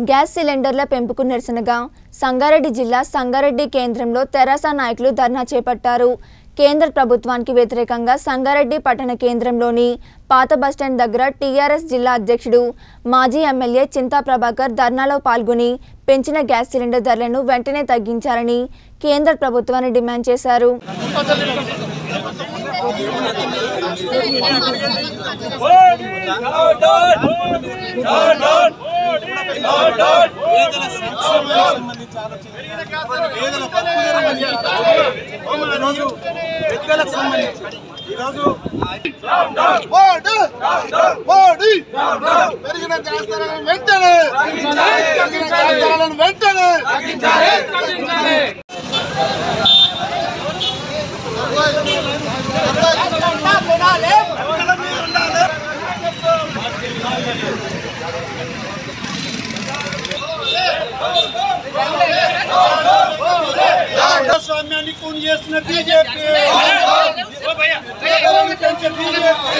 Gas సిలిండర్ల పెంపుకు నిరసనగా సంగారెడ్డి జిల్లా సంగారెడ్డి కేంద్రంలో తెరాస నాయకులు ధర్నా చేపట్టారు కేంద్ర ప్రభుత్వానికి వ్యతిరేకంగా సంగారెడ్డి పట్టణ కేంద్రంలోని పాత బస్టాండ్ దగ్గర టీఆర్ఎస్ జిల్లా అధ్యక్షుడు మాజీ ఎమ్మెల్యే చింతా ప్రభాకర్ ధర్నాలో పాల్గొని పెంచిన గ్యాస్ సిలిండర్ ధరలను వెంటనే తగ్గించాలని కేంద్ర ప్రభుత్వాన్ని డిమాండ్ చేశారు పేదల సంక్షేమానికి సంబంధించి ఆలోచించాలి. పేదల బతుకుదెరువు ఈరోజు పెద్దలకు సంబంధించి ఈరోజు మోడీ మోడీ పెరిగిన గ్యాస్ ధరలను వెంటనే పెరిగిన గ్యాస్ ధరలను వెంటనే ప్రజాస్వామ్యాన్ని కూని చేస్తున్న బీజేపీ పేదలను పెంచే బీజేపీ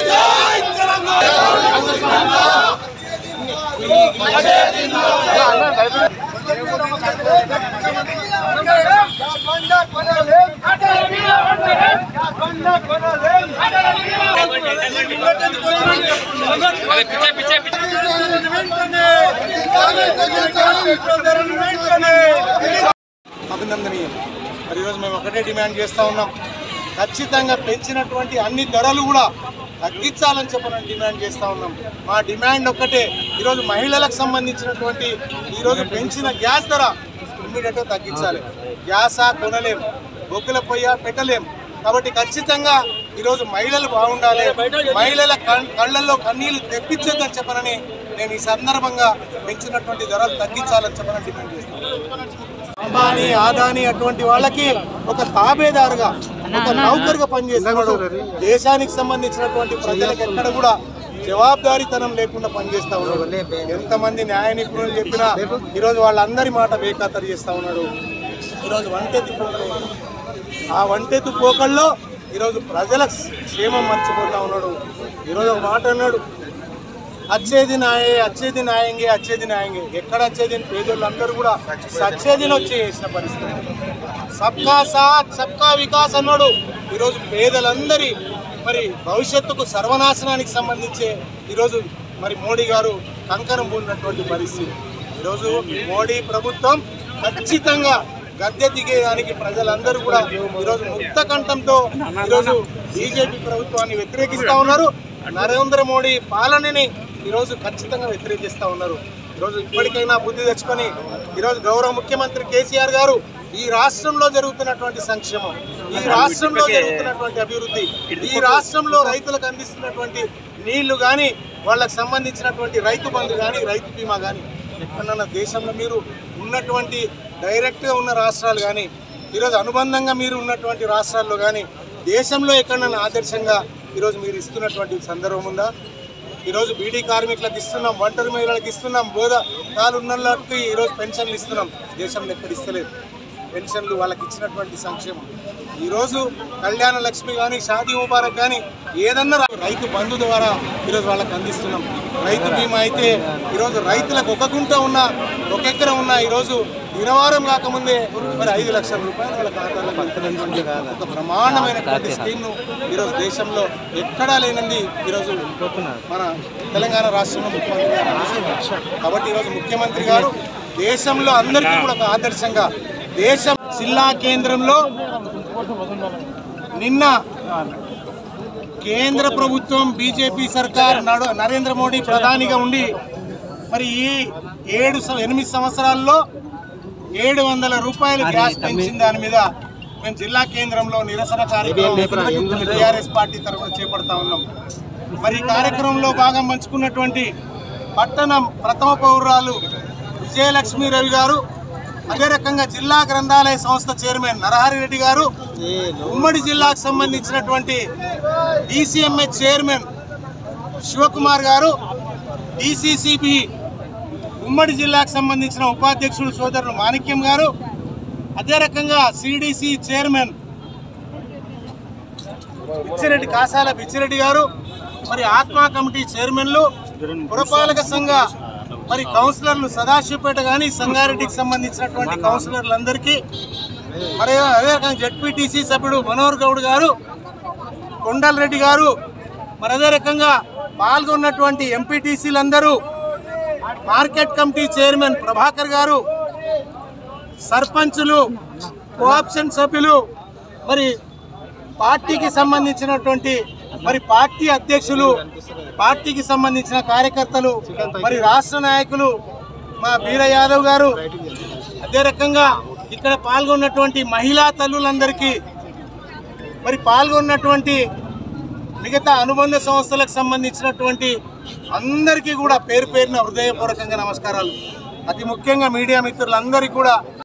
అభినందనీయం మరి ఈరోజు మేము ఒకటే డిమాండ్ చేస్తూ ఉన్నాం ఖచ్చితంగా పెంచినటువంటి అన్ని ధరలు కూడా తగ్గించాలని చెప్పని డిమాండ్ చేస్తూ ఉన్నాం మా డిమాండ్ ఒక్కటే ఈరోజు మహిళలకు సంబంధించినటువంటి ఈరోజు పెంచిన గ్యాస్ ధర ఇమ్మీడియట్గా తగ్గించాలి గ్యాసా కొనలేం బొగ్గుల పొయ్య పెట్టలేం కాబట్టి ఖచ్చితంగా ఈరోజు మహిళలు బాగుండాలి మహిళల కన్- కళ్ళల్లో కన్నీళ్లు తెప్పించొద్దని చెప్పనని నేను ఈ సందర్భంగా పెంచినటువంటి ధరలు తగ్గించాలని చెప్పనని డిమాండ్ చేస్తాను అంబానీ ఆదాని అటువంటి వాళ్ళకి ఒక తాబేదారుగా ఒక నౌకరుగా పనిచేస్తున్నాడు దేశానికి సంబంధించినటువంటి ప్రజలకు ఎక్కడ కూడా జవాబుదారీతనం లేకుండా పనిచేస్తా ఉన్నాడు ఎంతమంది న్యాయ నిపుణులు చెప్పినా ఈరోజు వాళ్ళందరి మాట బేఖాతరు చేస్తా ఉన్నాడు ఈరోజు వంటెత్తి పోకలు ఆ వంటెత్తు పోకల్లో ఈరోజు ప్రజల క్షేమం మర్చిపోతా ఉన్నాడు ఈరోజు ఒక మాట అన్నాడు అచ్చేది నాయే అచ్చేది న్యాయంగే అచ్చేది న్యాయంగే ఎక్కడ అచ్చేది పేదోళ్ళందరూ కూడా సచ్చేదిని వచ్చి చేసిన పరిస్థితి సబ్కా సాత్ సబ్కా వికాస్ అన్నాడు ఈరోజు పేదలందరి మరి భవిష్యత్తుకు సర్వనాశనానికి సంబంధించే ఈరోజు మరి మోడీ గారు కంకణం పూడినటువంటి పరిస్థితి ఈరోజు మోడీ ప్రభుత్వం ఖచ్చితంగా గద్దె దిగేదానికి ప్రజలందరూ కూడా ఈరోజు ముక్త కంఠంతో ఈరోజు బీజేపీ ప్రభుత్వాన్ని వ్యతిరేకిస్తా ఉన్నారు నరేంద్ర మోడీ పాలనని ఈరోజు ఖచ్చితంగా వ్యతిరేకిస్తా ఉన్నారు ఈరోజు ఇప్పటికైనా బుద్ధి తెచ్చుకొని ఈరోజు గౌరవ ముఖ్యమంత్రి కేసీఆర్ గారు ఈ రాష్ట్రంలో జరుగుతున్నటువంటి సంక్షేమం ఈ రాష్ట్రంలో జరుగుతున్నటువంటి అభివృద్ధి ఈ రాష్ట్రంలో రైతులకు అందిస్తున్నటువంటి నీళ్లు కానీ వాళ్ళకి సంబంధించినటువంటి రైతు బంధు కానీ రైతు బీమా కానీ ఎక్కడన్నా దేశంలో మీరు ఉన్నటువంటి డైరెక్ట్గా ఉన్న రాష్ట్రాలు కానీ ఈరోజు అనుబంధంగా మీరు ఉన్నటువంటి రాష్ట్రాల్లో కానీ దేశంలో ఎక్కడన్నా ఆదర్శంగా ఈరోజు మీరు ఇస్తున్నటువంటి సందర్భం ఉందా ఈరోజు బీడీ కార్మికులకు ఇస్తున్నాం ఒంటరి మహిళలకు ఇస్తున్నాం బోధ తాలు ఉన్నళ్ళకి ఈరోజు పెన్షన్లు ఇస్తున్నాం దేశంలో ఎక్కడ ఇస్తలేదు పెన్షన్లు వాళ్ళకి ఇచ్చినటువంటి సంక్షేమం ఈరోజు కళ్యాణ లక్ష్మి కానీ షాదీ ముబారక్ కానీ ఏదన్నా రా- రైతు బంధు ద్వారా ఈరోజు వాళ్ళకి అందిస్తున్నాం రైతు బీమా అయితే ఈరోజు రైతులకు ఒక గుంట ఉన్న ఒక ఎకరం ఉన్న ఈరోజు దినవారం కాకముందే మరి ఐదు లక్షల రూపాయలు వాళ్ళ ఖాతాలో పంపినటువంటి ఒక బ్రహ్మాండమైనటువంటి స్కీమ్ను ఈరోజు దేశంలో ఎక్కడా లేనిది ఈరోజు మన తెలంగాణ రాష్ట్రంలో ముఖ్యమంత్రి గారు అందిస్తున్నారు. కాబట్టి ఈరోజు ముఖ్యమంత్రి గారు దేశంలో అందరికీ కూడా ఒక ఆదర్శంగా దేశం జిల్లా కేంద్రంలో నిన్న కేంద్ర ప్రభుత్వం బీజేపీ సర్కార్ నడు నరేంద్ర మోడీ ప్రధానిగా ఉండి మరి ఈ ఏడు సం- ఎనిమిది సంవత్సరాల్లో ఏడు వందల రూపాయలు గ్యాస్ పెంచిన దాని మీద మేము జిల్లా కేంద్రంలో నిరసన కార్యక్రమం టీఆర్ఎస్ పార్టీ తరఫున చేపడతా ఉన్నాం మరి ఈ కార్యక్రమంలో భాగం పంచుకున్నటువంటి పట్టణం ప్రథమ పౌరాలు విజయలక్ష్మి రవి గారు అదే రకంగా జిల్లా గ్రంథాలయ సంస్థ చైర్మన్ నరహరి రెడ్డి గారు ఉమ్మడి జిల్లాకు సంబంధించినటువంటి డిసిఎంఏ చైర్మన్ శివకుమార్ గారు డిసిసిబి ఉమ్మడి జిల్లాకు సంబంధించిన ఉపాధ్యక్షుడు సోదరుడు మాణిక్యం గారు అదే రకంగా సిడిసి చైర్మన్ పిచ్చిరెడ్డి కాసాల పిచ్చిరెడ్డి గారు మరి ఆత్మా కమిటీ చైర్మన్లు పురపాలక సంఘ మరి కౌన్సిలర్లు సదాశివపేట కానీ సంగారెడ్డికి సంబంధించినటువంటి కౌన్సిలర్లందరికీ మరి అదే రకంగా జడ్పీటీసీ సభ్యుడు మనోహర్ గౌడ్ గారు కొండల్ రెడ్డి గారు మరి అదే రకంగా పాల్గొన్నటువంటి ఎంపీటీసీలందరూ మార్కెట్ కమిటీ చైర్మన్ ప్రభాకర్ గారు సర్పంచులు కోఆప్షన్ సభ్యులు మరి పార్టీకి సంబంధించినటువంటి మరి పార్టీ అధ్యక్షులు పార్టీకి సంబంధించిన కార్యకర్తలు మరి రాష్ట్ర నాయకులు మా బీర యాదవ్ గారు అదే రకంగా ఇక్కడ పాల్గొన్నటువంటి మహిళా తల్లులందరికీ మరి పాల్గొన్నటువంటి మిగతా అనుబంధ సంస్థలకు సంబంధించినటువంటి అందరికీ కూడా పేరు పేరున హృదయపూర్వకంగా నమస్కారాలు అతి ముఖ్యంగా మీడియా మిత్రులందరికీ కూడా